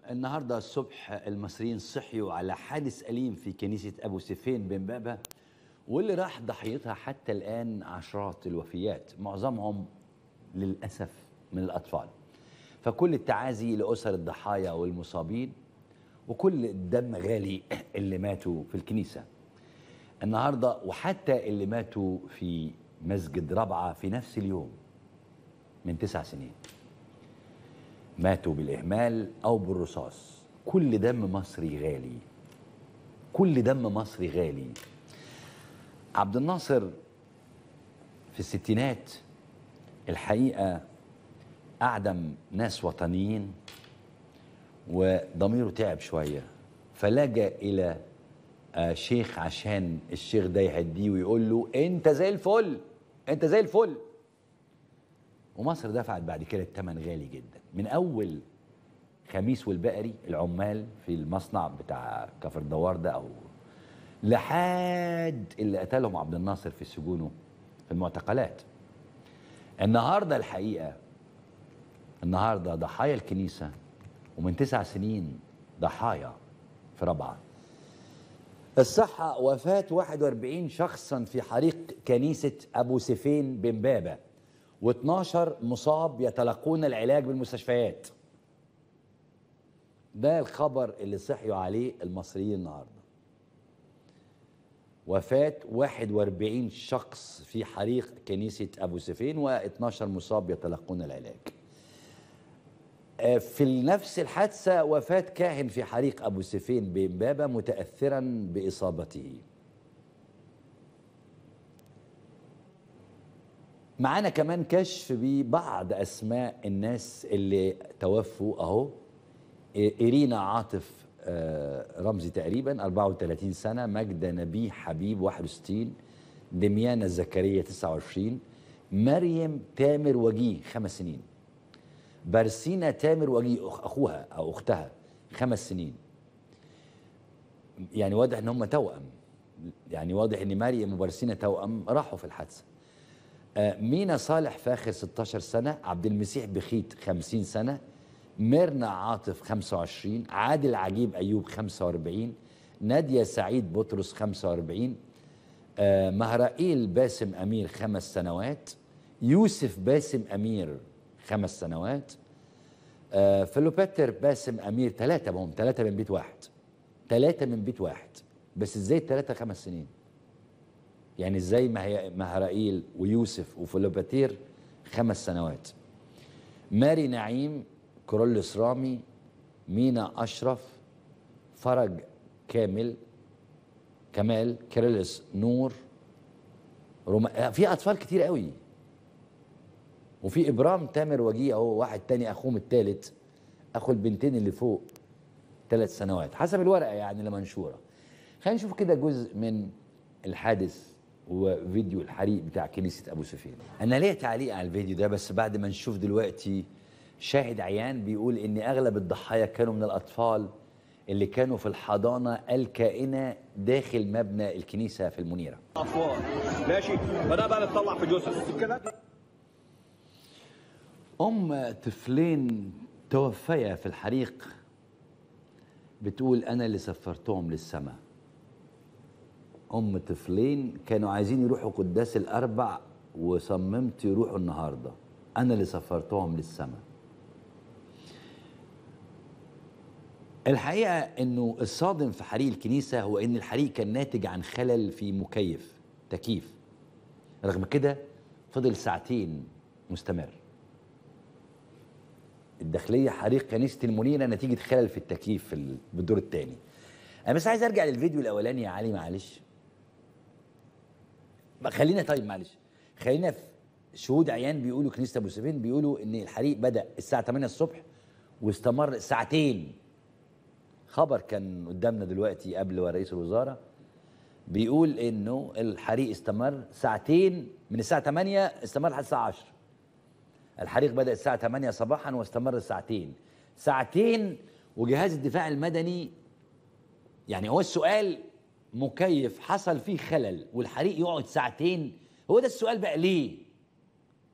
النهارده الصبح المصريين صحيوا على حادث أليم في كنيسة أبو سيفين بن بابا واللي راح ضحيتها حتى الآن عشرات الوفيات معظمهم للأسف من الأطفال فكل التعازي لأسر الضحايا والمصابين وكل الدم غالي اللي ماتوا في الكنيسة النهاردة وحتى اللي ماتوا في مسجد ربعة في نفس اليوم من تسع سنين ماتوا بالإهمال أو بالرصاص كل دم مصري غالي كل دم مصري غالي عبد الناصر في الستينات الحقيقة أعدم ناس وطنيين وضميره تعب شوية فلجأ إلى آه، شيخ عشان الشيخ ده يهديه ويقول له أنت زي الفل أنت زي الفل ومصر دفعت بعد كده الثمن غالي جدا من اول خميس والبقري العمال في المصنع بتاع كفر دوار ده او لحد اللي قتلهم عبد الناصر في سجونه في المعتقلات النهارده الحقيقه النهارده ضحايا الكنيسه ومن تسع سنين ضحايا في رابعه الصحة وفاة 41 شخصا في حريق كنيسة أبو سيفين بن بابا و12 مصاب يتلقون العلاج بالمستشفيات ده الخبر اللي صحيوا عليه المصريين النهارده وفاة 41 شخص في حريق كنيسة أبو سفين و12 مصاب يتلقون العلاج آه، في نفس الحادثة وفاة كاهن في حريق أبو سفين بإمبابة متأثرا بإصابته معانا كمان كشف ببعض اسماء الناس اللي توفوا اهو إيرينا عاطف آه، رمزي تقريبا 34 سنة ماجدة نبيه حبيب 61 دميانة زكريا 29 مريم تامر وجيه خمس سنين برسينا تامر وجيه أخ- أخوها أو أختها خمس سنين يعني واضح إن هم توأم يعني واضح إن مريم وبرسينا توأم راحوا في الحادثة آه، مينا صالح فاخر 16 سنة عبد المسيح بخيت 50 سنة ميرنا عاطف 25 عادل عجيب أيوب 45 نادية سعيد بطرس 45 آه، مهرائيل باسم أمير خمس سنوات يوسف باسم أمير خمس سنوات آه، فلوباتر باسم أمير ثلاثة بهم ثلاثة من بيت واحد ثلاثة من بيت واحد بس ازاي الثلاثة خمس سنين يعني ازاي مه- مهرائيل ويوسف وفلوباتير خمس سنوات ماري نعيم كورولوس رامي مينا أشرف فرج كامل كمال كيرلس نور روما في أطفال كتير قوي وفي إبرام تامر وجيه أهو واحد تاني أخوهم التالت أخو البنتين اللي فوق ثلاث سنوات حسب الورقة يعني اللي منشورة خلينا نشوف كده جزء من الحادث وفيديو الحريق بتاع كنيسة أبو سفيان أنا ليا تعليق على الفيديو ده بس بعد ما نشوف دلوقتي شاهد عيان بيقول إن أغلب الضحايا كانوا من الأطفال اللي كانوا في الحضانة الكائنة داخل مبنى الكنيسة في المنيرة اصوات ماشي فده بقى نطلع في جثث كده أم طفلين توفيا في الحريق بتقول أنا اللي سفرتهم للسماء أم طفلين كانوا عايزين يروحوا قداس الأربع وصممت يروحوا النهاردة أنا اللي سفرتهم للسماء الحقيقة أنه الصادم في حريق الكنيسة هو أن الحريق كان ناتج عن خلل في مكيف تكييف رغم كده فضل ساعتين مستمر الداخليه حريق كنيسه المنيره نتيجه خلل في التكييف في ال- بالدور الثاني انا بس عايز ارجع للفيديو الاولاني يا علي معلش ما خلينا طيب معلش خلينا في شهود عيان بيقولوا كنيسه ابو سفين بيقولوا ان الحريق بدا الساعه 8 الصبح واستمر ساعتين خبر كان قدامنا دلوقتي قبل رئيس الوزاره بيقول انه الحريق استمر ساعتين من الساعه 8 استمر لحد الساعه 10 الحريق بدأ الساعة 8 صباحا واستمر ساعتين ساعتين وجهاز الدفاع المدني يعني هو السؤال مكيف حصل فيه خلل والحريق يقعد ساعتين هو ده السؤال بقى ليه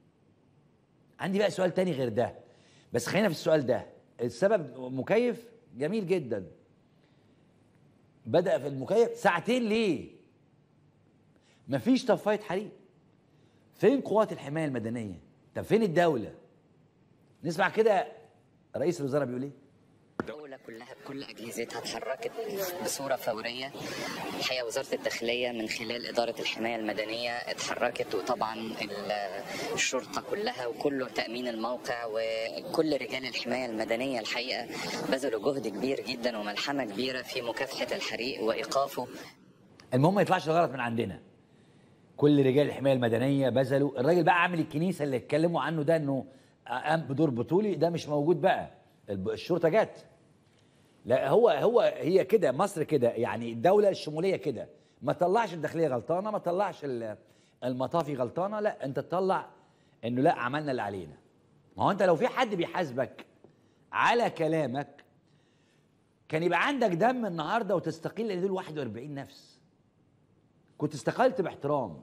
عندي بقى سؤال تاني غير ده بس خلينا في السؤال ده السبب مكيف جميل جدا بدأ في المكيف ساعتين ليه مفيش طفاية حريق فين قوات الحماية المدنية طب فين الدولة نسمع كده رئيس الوزراء بيقول ايه الدولة كلها بكل أجهزتها اتحركت بصورة فورية الحقيقة وزارة الداخلية من خلال إدارة الحماية المدنية اتحركت وطبعا ال- الشرطة كلها وكله تأمين الموقع وكل رجال الحماية المدنية الحقيقة بذلوا جهد كبير جدا وملحمة كبيرة في مكافحة الحريق وإيقافه المهم ما يطلعش الغلط من عندنا كل رجال الحمايه المدنيه بذلوا الراجل بقى عامل الكنيسه اللي اتكلموا عنه ده انه قام بدور بطولي ده مش موجود بقى الب- الشرطه جت لا هو هو هي كده مصر كده يعني الدوله الشموليه كده ما تطلعش الداخليه غلطانه ما تطلعش ال- المطافي غلطانه لا انت تطلع انه لا عملنا اللي علينا ما هو انت لو في حد بيحاسبك على كلامك كان يبقى عندك دم النهارده وتستقيل ان دول 41 نفس كنت استقلت باحترام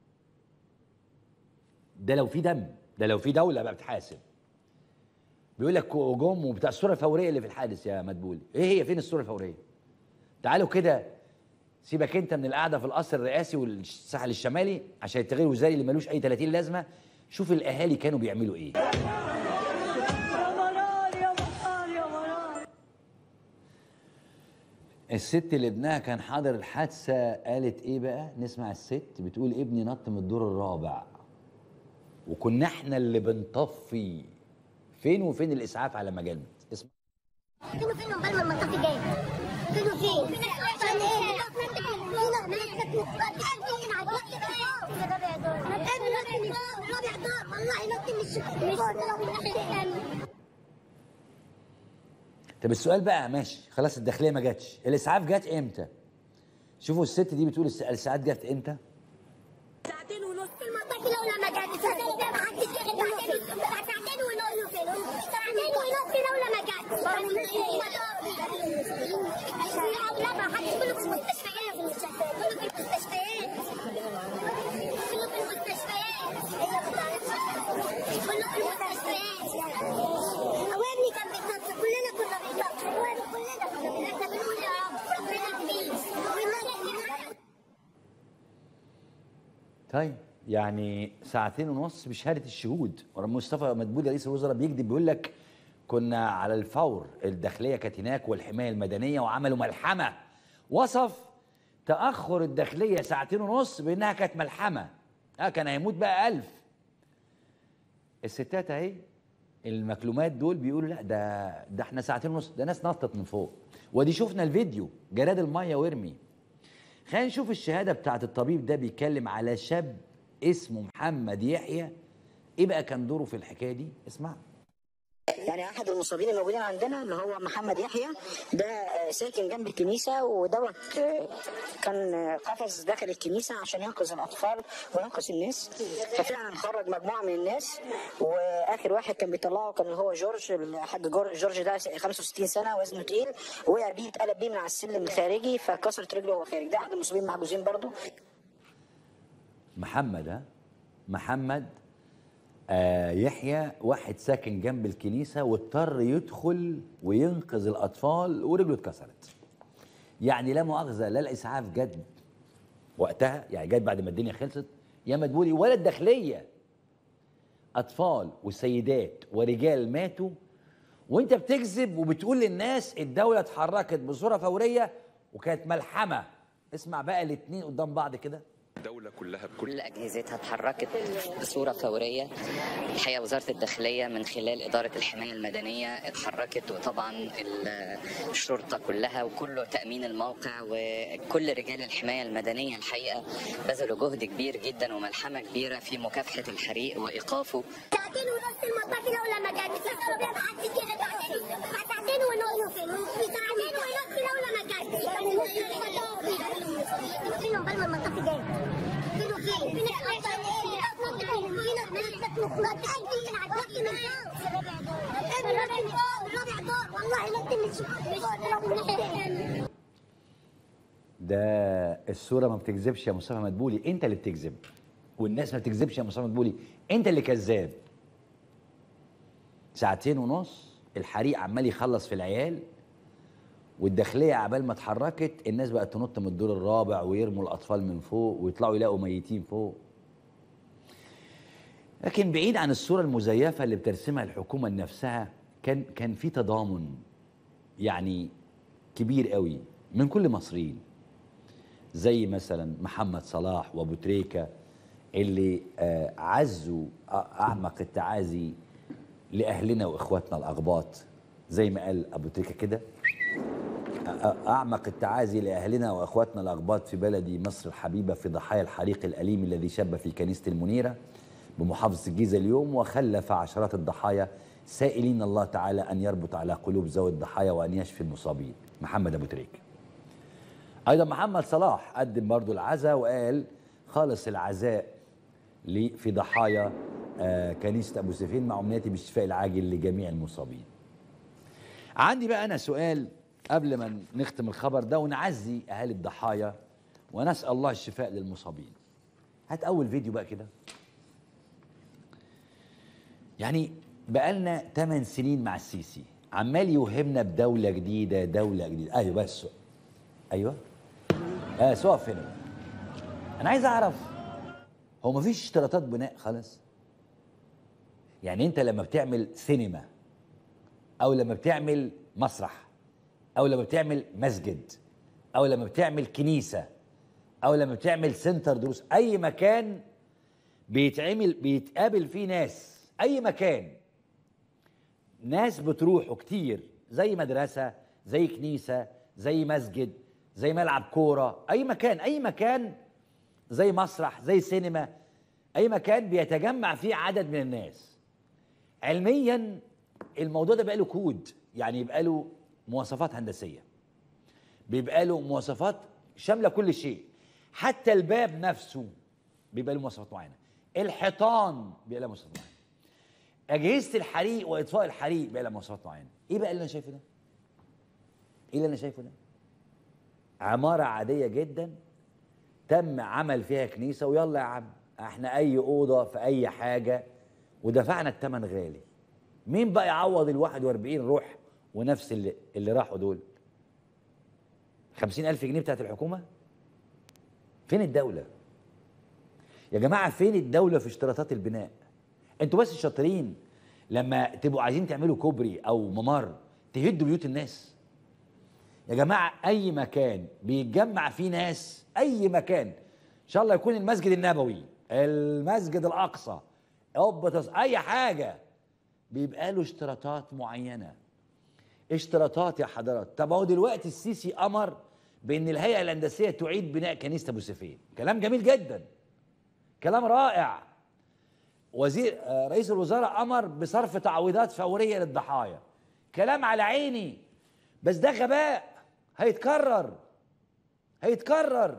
ده لو في دم ده لو في دوله بقى بتحاسب بيقول لك جم وبتاع الصوره الفوريه اللي في الحادث يا مدبولي ايه هي فين الصوره الفوريه تعالوا كده سيبك انت من القعده في القصر الرئاسي والساحل الشمالي عشان التغيير الوزاري اللي ملوش اي 30 لازمه شوف الاهالي كانوا بيعملوا ايه يا منار يا منار يا منار الست اللي ابنها كان حاضر الحادثه قالت ايه بقى نسمع الست بتقول ابني نط من الدور الرابع وكنا احنا اللي بنطفي فين وفين الاسعاف على ما جالنا اسمع فين وفين عقبال ما المنطقة جاي فين وفين عشان ايه هنا الرابع دور الرابع دور والله نط من الشغل طب السؤال بقى ماشي خلاص الداخليه ما جاتش الاسعاف جت امتى شوفوا الست دي بتقول الس- الاسعاف جت امتى ساعتين ونص المنطقة لولا ما جت ساعتين ما حدش ياخد ساعتين ونص ساعتين ونص لولا ما جت لا ما حدش كله في المستشفيات كله في المستشفيات كله في المستشفيات كله في المستشفيات وابني كان بيتنطط كلنا كنا بنتنطط كلنا كنا بنتنطط احنا بنقول يا رب ربنا كبير والله طيب يعني ساعتين ونص بشهاده الشهود ورا مصطفى مدبولي رئيس الوزراء بيكذب بيقول لك كنا على الفور الداخليه كانت هناك والحمايه المدنيه وعملوا ملحمه وصف تاخر الداخليه ساعتين ونص بانها كانت ملحمه اه كان هيموت بقى ألف الستات اهي المكلومات دول بيقولوا لا ده ده احنا ساعتين ونص ده ناس نطت من فوق ودي شفنا الفيديو جراد الميه وارمي خلينا نشوف الشهاده بتاعت الطبيب ده بيتكلم على شاب اسمه محمد يحيى ايه بقى كان دوره في الحكايه دي اسمع يعني احد المصابين الموجودين عندنا اللي هو محمد يحيى ده آه، ساكن جنب الكنيسه ودوت آه، كان آه، قفز داخل الكنيسه عشان ينقذ الاطفال وينقذ الناس ففعلا خرج مجموعه من الناس واخر واحد كان بيطلعه كان اللي هو جورج الحاج جور- جورج ده 65 سنه وزنه تقيل وقع بيه اتقلب بيه من على السلم الخارجي فكسرت رجله وهو خارج ده احد المصابين محجوزين برضه محمد ها محمد آه يحيى واحد ساكن جنب الكنيسه واضطر يدخل وينقذ الاطفال ورجله اتكسرت يعني لا مؤاخذه لا الاسعاف جت وقتها يعني جت بعد ما الدنيا خلصت يا مدبولي ولا الداخليه اطفال وسيدات ورجال ماتوا وانت بتكذب وبتقول للناس الدوله اتحركت بصوره فوريه وكانت ملحمه اسمع بقى الاتنين قدام بعض كده الدولة كلها بكل كل أجهزتها اتحركت بصورة فورية الحقيقة وزارة الداخلية من خلال إدارة الحماية المدنية اتحركت وطبعا ال- الشرطة كلها وكله تأمين الموقع وكل رجال الحماية المدنية الحقيقة بذلوا جهد كبير جدا وملحمة كبيرة في مكافحة الحريق وإيقافه ساعتين ونص المنطقة لولا ما جت ساعتين ما حدش ياخد ساعتين ونص ساعتين ونص لولا ما جت فين وفين عقبال ما المنطقة جاي فين وفين فين الرابع دور والله نط من الشغل ده الصورة ما بتكذبش يا مصطفى مدبولي انت اللي بتكذب والناس ما بتكذبش يا مصطفى مدبولي انت اللي كذاب ساعتين ونص الحريق عمال يخلص في العيال والداخليه عبال ما اتحركت الناس بقت تنط من الدور الرابع ويرموا الاطفال من فوق ويطلعوا يلاقوا ميتين فوق لكن بعيد عن الصوره المزيفه اللي بترسمها الحكومه لنفسها كان كان في تضامن يعني كبير قوي من كل المصريين زي مثلا محمد صلاح وابو تريكه اللي آه، عزوا أ- اعمق التعازي لاهلنا واخواتنا الاغباط زي ما قال ابو تريكه كده أ- اعمق التعازي لاهلنا واخواتنا الاغباط في بلدي مصر الحبيبه في ضحايا الحريق الاليم الذي شب في كنيسه المنيره بمحافظه الجيزه اليوم وخلف عشرات الضحايا سائلين الله تعالى ان يربط على قلوب ذوي الضحايا وان يشفي المصابين محمد ابو تريكه ايضا محمد صلاح قدم برضو العزاء وقال خالص العزاء لي في ضحايا آه، كنيسه ابو سفين مع امنياتي بالشفاء العاجل لجميع المصابين. عندي بقى انا سؤال قبل ما نختم الخبر ده ونعزي اهالي الضحايا ونسال الله الشفاء للمصابين. هات اول فيديو بقى كده. يعني بقالنا 8 سنين مع السيسي عمال يوهمنا بدوله جديده دوله جديده ايوه بس ايوه اه سقف هنا انا عايز اعرف هو مفيش اشتراطات بناء خالص يعني انت لما بتعمل سينما او لما بتعمل مسرح او لما بتعمل مسجد او لما بتعمل كنيسه او لما بتعمل سنتر دروس اي مكان بيتعمل بيتقابل فيه ناس اي مكان ناس بتروحوا كتير زي مدرسه زي كنيسه زي مسجد زي ملعب كوره اي مكان اي مكان زي مسرح زي سينما اي مكان بيتجمع فيه عدد من الناس علميا الموضوع ده بقى له كود يعني يبقى له مواصفات هندسيه بيبقى له مواصفات شامله كل شيء حتى الباب نفسه بيبقى له مواصفات معينه الحيطان بيبقى له مواصفات معينه اجهزه الحريق واطفاء الحريق بقى لها مواصفات معينه ايه بقى اللي انا شايفه ده ايه اللي انا شايفه ده عماره عاديه جدا تم عمل فيها كنيسه ويلا يا عم احنا اي اوضه في اي حاجه ودفعنا الثمن غالي مين بقى يعوض ال 41 روح ونفس اللي اللي راحوا دول 50000 جنيه بتاعت الحكومه فين الدوله يا جماعه فين الدوله في اشتراطات البناء انتوا بس شاطرين لما تبقوا عايزين تعملوا كوبري او ممر تهدوا بيوت الناس يا جماعه اي مكان بيتجمع فيه ناس اي مكان ان شاء الله يكون المسجد النبوي المسجد الاقصى قبة اي حاجه بيبقى له اشتراطات معينه اشتراطات يا حضرات طب هو دلوقتي السيسي امر بان الهيئه الهندسيه تعيد بناء كنيسه ابو سفين كلام جميل جدا كلام رائع وزير آه، رئيس الوزراء امر بصرف تعويضات فوريه للضحايا كلام على عيني بس ده غباء هيتكرر هيتكرر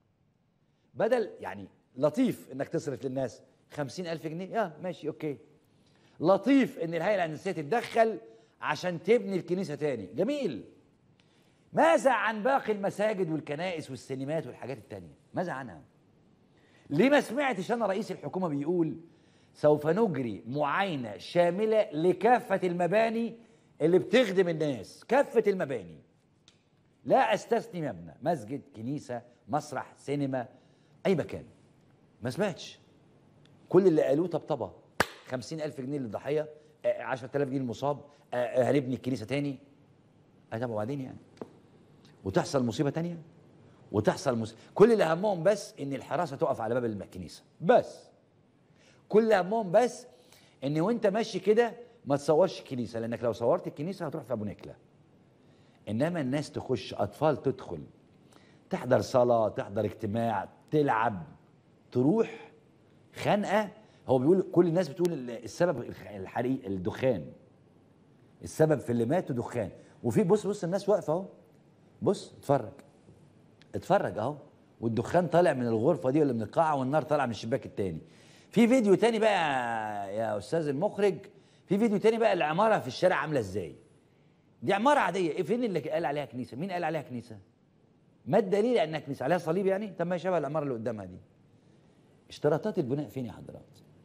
بدل يعني لطيف انك تصرف للناس خمسين ألف جنيه يا ماشي اوكي لطيف ان الهيئه الهندسيه تتدخل عشان تبني الكنيسه تاني جميل ماذا عن باقي المساجد والكنائس والسينمات والحاجات التانية ماذا عنها ليه ما سمعتش انا رئيس الحكومه بيقول سوف نجري معاينه شامله لكافه المباني اللي بتخدم الناس كافه المباني لا استثني مبنى مسجد كنيسه مسرح سينما اي مكان ما سمعتش كل اللي قالوه طبطبه خمسين ألف جنيه للضحية عشرة آلاف جنيه للمصاب آه، آه، هنبني الكنيسة تاني آه، طب وبعدين يعني وتحصل مصيبة تانية وتحصل مصيبة كل اللي همهم بس ان الحراسة تقف على باب الكنيسة بس كل اللي همهم بس ان وانت ماشي كده ما تصورش الكنيسة لانك لو صورت الكنيسة هتروح في ابو نكلة انما الناس تخش اطفال تدخل تحضر صلاة تحضر اجتماع تلعب تروح خنقه هو بيقول كل الناس بتقول السبب الخ- الحريق الدخان السبب في اللي ماتوا دخان وفي بص بص الناس واقفه اهو بص اتفرج اتفرج اهو والدخان طالع من الغرفه دي ولا من القاعه والنار طالعه من الشباك التاني في فيديو تاني بقى يا استاذ المخرج في فيديو تاني بقى العماره في الشارع عامله ازاي دي عماره عاديه ايه فين اللي قال عليها كنيسه مين قال عليها كنيسه ما الدليل انها كنيسه عليها صليب يعني طب ما هي شبه العماره اللي قدامها دي اشتراطات البناء فين يا حضرات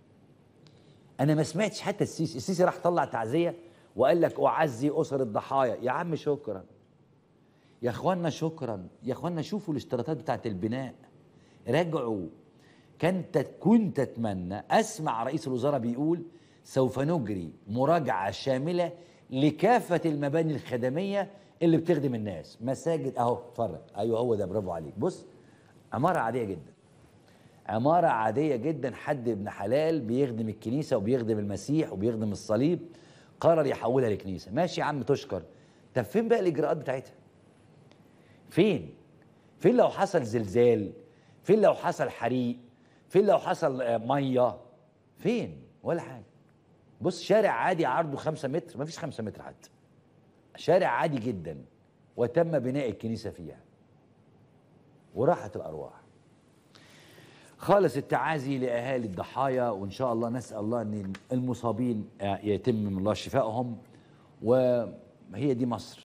انا ما سمعتش حتى السيسي السيسي راح طلع تعزيه وقال لك اعزي اسر الضحايا يا عم شكرا يا اخوانا شكرا يا اخوانا شوفوا الاشتراطات بتاعت البناء راجعوا كنت كنت اتمنى اسمع رئيس الوزراء بيقول سوف نجري مراجعه شامله لكافه المباني الخدميه اللي بتخدم الناس مساجد اهو اتفرج ايوه هو ده برافو عليك بص عماره عاديه جدا عمارة عادية جدا حد ابن حلال بيخدم الكنيسة وبيخدم المسيح وبيخدم الصليب قرر يحولها لكنيسة ماشي يا عم تشكر طب فين بقى الإجراءات بتاعتها فين فين لو حصل زلزال فين لو حصل حريق فين لو حصل آه، مية فين ولا حاجة بص شارع عادي عرضه خمسة متر مفيش خمسة متر حتى شارع عادي جدا وتم بناء الكنيسة فيها وراحت الأرواح خالص التعازي لاهالي الضحايا وان شاء الله نسال الله ان المصابين يتم من الله شفائهم وهي دي مصر